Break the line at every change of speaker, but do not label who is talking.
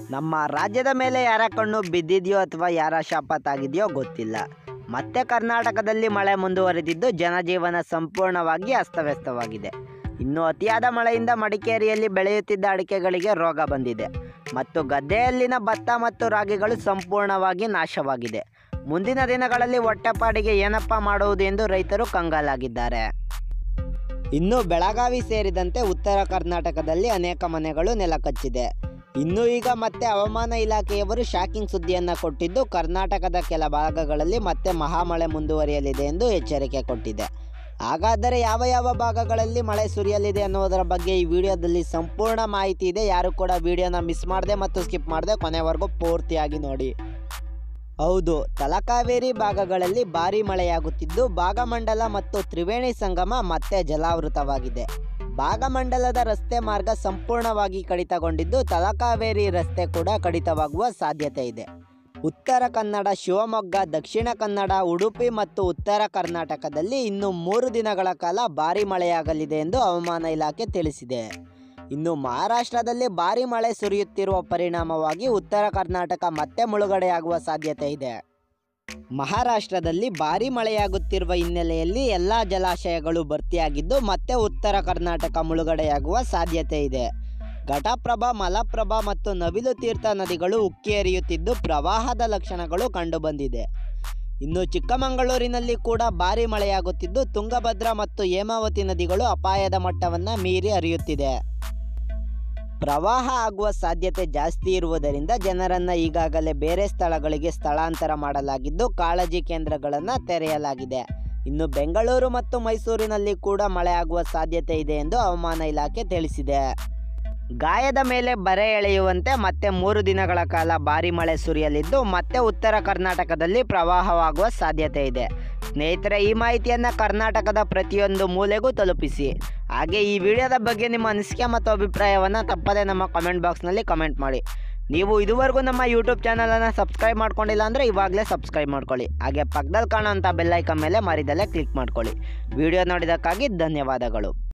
ನಮ್ಮ ರಾಜ್ಯದ ಮೇಲೆ ಯಾರ ಕಣ್ಣು ಬಿದ್ದಿದೆಯೋ ಅಥವಾ ಯಾರ ಶಾಪ ತಾಗಿದೆಯೋ ಗೊತ್ತಿಲ್ಲ ಮತ್ತೆ ಕರ್ನಾಟಕದಲ್ಲಿ ಮಳೆ ಮುಂದುವರೆದಿದ್ದು ಜನಜೀವನ ಸಂಪೂರ್ಣವಾಗಿ ಅಸ್ತವ್ಯಸ್ತವಾಗಿದೆ ಇನ್ನು ಅತಿಯಾದ ಮಳೆಯಿಂದ ಮಡಿಕೇರಿಯಲ್ಲಿ ಬೆಳೆಯುತ್ತಿದ್ದ ಅಡಿಕೆಗಳಿಗೆ ರೋಗ ಬಂದಿದೆ ಮತ್ತು ಗದ್ದೆಯಲ್ಲಿನ ಭತ್ತ ಮತ್ತು ರಾಗಿಗಳು ಸಂಪೂರ್ಣವಾಗಿ ನಾಶವಾಗಿದೆ ಮುಂದಿನ ದಿನಗಳಲ್ಲಿ ಹೊಟ್ಟೆಪಾಡಿಗೆ ಏನಪ್ಪ ಮಾಡುವುದು ಎಂದು ರೈತರು ಕಂಗಾಲಾಗಿದ್ದಾರೆ ಇನ್ನು ಬೆಳಗಾವಿ ಸೇರಿದಂತೆ ಉತ್ತರ ಕರ್ನಾಟಕದಲ್ಲಿ ಅನೇಕ ಮನೆಗಳು ನೆಲಕಚ್ಚಿದೆ ಇನ್ನು ಈಗ ಮತ್ತೆ ಹವಾಮಾನ ಇಲಾಖೆಯವರು ಶಾಕಿಂಗ್ ಸುದ್ದಿಯನ್ನು ಕೊಟ್ಟಿದ್ದು ಕರ್ನಾಟಕದ ಕೆಲ ಭಾಗಗಳಲ್ಲಿ ಮತ್ತೆ ಮಹಾಮಳೆ ಮುಂದುವರಿಯಲಿದೆ ಎಂದು ಎಚ್ಚರಿಕೆ ಕೊಟ್ಟಿದೆ ಹಾಗಾದರೆ ಯಾವ ಯಾವ ಭಾಗಗಳಲ್ಲಿ ಮಳೆ ಸುರಿಯಲಿದೆ ಅನ್ನೋದರ ಬಗ್ಗೆ ಈ ವಿಡಿಯೋದಲ್ಲಿ ಸಂಪೂರ್ಣ ಮಾಹಿತಿ ಇದೆ ಯಾರು ಕೂಡ ವಿಡಿಯೋನ ಮಿಸ್ ಮಾಡದೆ ಮತ್ತು ಸ್ಕಿಪ್ ಮಾಡದೆ ಕೊನೆವರೆಗೂ ಪೂರ್ತಿಯಾಗಿ ನೋಡಿ ಹೌದು ತಲಕಾವೇರಿ ಭಾಗಗಳಲ್ಲಿ ಭಾರಿ ಮಳೆಯಾಗುತ್ತಿದ್ದು ಭಾಗಮಂಡಲ ಮತ್ತು ತ್ರಿವೇಣಿ ಸಂಗಮ ಮತ್ತೆ ಜಲಾವೃತವಾಗಿದೆ ಭಾಗಮಂಡಲದ ರಸ್ತೆ ಮಾರ್ಗ ಸಂಪೂರ್ಣವಾಗಿ ಕಡಿತಗೊಂಡಿದ್ದು ತಲಕಾವೇರಿ ರಸ್ತೆ ಕೂಡ ಕಡಿತವಾಗುವ ಸಾಧ್ಯತೆ ಇದೆ ಉತ್ತರ ಕನ್ನಡ ಶಿವಮೊಗ್ಗ ದಕ್ಷಿಣ ಕನ್ನಡ ಉಡುಪಿ ಮತ್ತು ಉತ್ತರ ಕರ್ನಾಟಕದಲ್ಲಿ ಇನ್ನು ಮೂರು ದಿನಗಳ ಕಾಲ ಭಾರಿ ಮಳೆಯಾಗಲಿದೆ ಎಂದು ಹವಾಮಾನ ಇಲಾಖೆ ತಿಳಿಸಿದೆ ಇನ್ನು ಮಹಾರಾಷ್ಟ್ರದಲ್ಲಿ ಭಾರಿ ಮಳೆ ಸುರಿಯುತ್ತಿರುವ ಪರಿಣಾಮವಾಗಿ ಉತ್ತರ ಕರ್ನಾಟಕ ಮತ್ತೆ ಮುಳುಗಡೆಯಾಗುವ ಸಾಧ್ಯತೆ ಇದೆ ಮಹಾರಾಷ್ಟ್ರದಲ್ಲಿ ಭಾರಿ ಮಳೆಯಾಗುತ್ತಿರುವ ಹಿನ್ನೆಲೆಯಲ್ಲಿ ಎಲ್ಲ ಜಲಾಶಯಗಳು ಭರ್ತಿಯಾಗಿದ್ದು ಮತ್ತೆ ಉತ್ತರ ಕರ್ನಾಟಕ ಮುಳುಗಡೆಯಾಗುವ ಸಾಧ್ಯತೆ ಇದೆ ಘಟಪ್ರಭಾ ಮಲಪ್ರಭಾ ಮತ್ತು ನವಿಲು ತೀರ್ಥ ನದಿಗಳು ಉಕ್ಕಿ ಹರಿಯುತ್ತಿದ್ದು ಪ್ರವಾಹದ ಲಕ್ಷಣಗಳು ಕಂಡುಬಂದಿದೆ ಇನ್ನು ಚಿಕ್ಕಮಗಳೂರಿನಲ್ಲಿ ಕೂಡ ಭಾರಿ ಮಳೆಯಾಗುತ್ತಿದ್ದು ತುಂಗಭದ್ರಾ ಮತ್ತು ಹೇಮಾವತಿ ನದಿಗಳು ಅಪಾಯದ ಮಟ್ಟವನ್ನು ಮೀರಿ ಹರಿಯುತ್ತಿದೆ ಪ್ರವಾಹ ಆಗುವ ಸಾಧ್ಯತೆ ಜಾಸ್ತಿ ಇರುವುದರಿಂದ ಜನರನ್ನು ಈಗಾಗಲೇ ಬೇರೆ ಸ್ಥಳಗಳಿಗೆ ಸ್ಥಳಾಂತರ ಮಾಡಲಾಗಿದ್ದು ಕಾಳಜಿ ಕೇಂದ್ರಗಳನ್ನು ತೆರೆಯಲಾಗಿದೆ ಇನ್ನು ಬೆಂಗಳೂರು ಮತ್ತು ಮೈಸೂರಿನಲ್ಲಿ ಕೂಡ ಮಳೆ ಆಗುವ ಸಾಧ್ಯತೆ ಇದೆ ಎಂದು ಹವಾಮಾನ ಇಲಾಖೆ ತಿಳಿಸಿದೆ ಗಾಯದ ಮೇಲೆ ಬರೆ ಎಳೆಯುವಂತೆ ಮತ್ತೆ ಮೂರು ದಿನಗಳ ಕಾಲ ಭಾರಿ ಮಳೆ ಸುರಿಯಲಿದ್ದು ಮತ್ತೆ ಉತ್ತರ ಕರ್ನಾಟಕದಲ್ಲಿ ಪ್ರವಾಹವಾಗುವ ಸಾಧ್ಯತೆ ಇದೆ ಸ್ನೇಹಿತರೆ ಈ ಮಾಹಿತಿಯನ್ನು ಕರ್ನಾಟಕದ ಪ್ರತಿಯೊಂದು ಮೂಲೆಗೂ ತಲುಪಿಸಿ ಹಾಗೆ ಈ ವಿಡಿಯೋದ ಬಗ್ಗೆ ನಿಮ್ಮ ಅನಿಸಿಕೆ ಮತ್ತು ಅಭಿಪ್ರಾಯವನ್ನು ತಪ್ಪದೆ ನಮ್ಮ ಕಮೆಂಟ್ ಬಾಕ್ಸ್ನಲ್ಲಿ ಕಮೆಂಟ್ ಮಾಡಿ ನೀವು ಇದುವರೆಗೂ ನಮ್ಮ ಯೂಟ್ಯೂಬ್ ಚಾನಲನ್ನು ಸಬ್ಸ್ಕ್ರೈಬ್ ಮಾಡ್ಕೊಂಡಿಲ್ಲ ಅಂದರೆ ಇವಾಗಲೇ ಸಬ್ಸ್ಕ್ರೈಬ್ ಮಾಡ್ಕೊಳ್ಳಿ ಹಾಗೆ ಪಕ್ಕದಲ್ಲಿ ಕಾಣೋಂಥ ಬೆಲ್ಲೈಕನ್ ಮೇಲೆ ಮರಿದಲ್ಲೇ ಕ್ಲಿಕ್ ಮಾಡ್ಕೊಳ್ಳಿ ವಿಡಿಯೋ ನೋಡಿದ್ದಕ್ಕಾಗಿ ಧನ್ಯವಾದಗಳು